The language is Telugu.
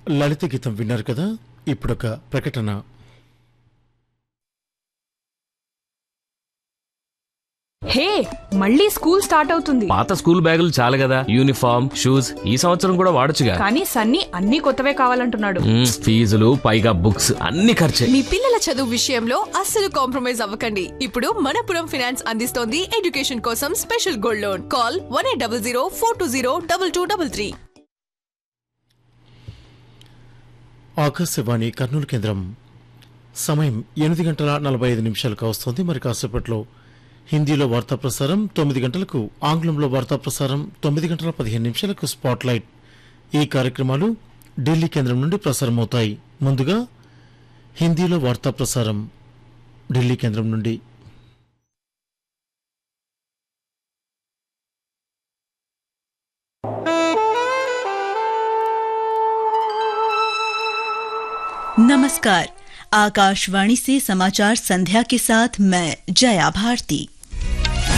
లలిత గీతం విన్నారు కదా ఇప్పుడొక ప్రకటన హే మళ్ళీ స్కూల్ స్టార్ట్ అవుతుంది పాత స్కూల్ బ్యాగులు చాలు కదా యూనిఫామ్ షూస్ ఈ సంవత్సరం కూడా వాడొచ్చుగా కానీ సన్నీ అన్ని కొత్తవే కావాలంటున్నాడు మ్మ్, ఫీజులు పైగా బుక్స్ అన్ని ఖర్చే మీ పిల్లల చదువు విషయంలో అస్సలు కాంప్రమైజ్ అవ్వకండి ఇప్పుడు మనపురం ఫైనాన్స్ అందిస్తోంది ఎడ్యుకేషన్ కోసం special gold loan call one eight double zero four two zero double two double three Akashvani Kurnool కేంద్రం సమయం ఎనిమిది గంటల నలభై ఐదు నిమిషాలకు వస్తుంది మరి కాసేపట్లో హిందీలో వార్తా ప్రసారం తొమ్మిది గంటలకు ఆంగ్లంలో వార్తా ప్రసారం తొమ్మిది గంటల పదిహేను నిమిషాలకు స్పాట్ లైట్ ఈ కార్యక్రమాలు ఢిల్లీ కేంద్రం నుండి ప్రసారమవుతాయి ముందుగా హిందీలో వార్తా ప్రసారం ఢిల్లీ కేంద్రం నుండి नमस्कार आकाशवाणी से समाचार संध्या के साथ मैं जया भारती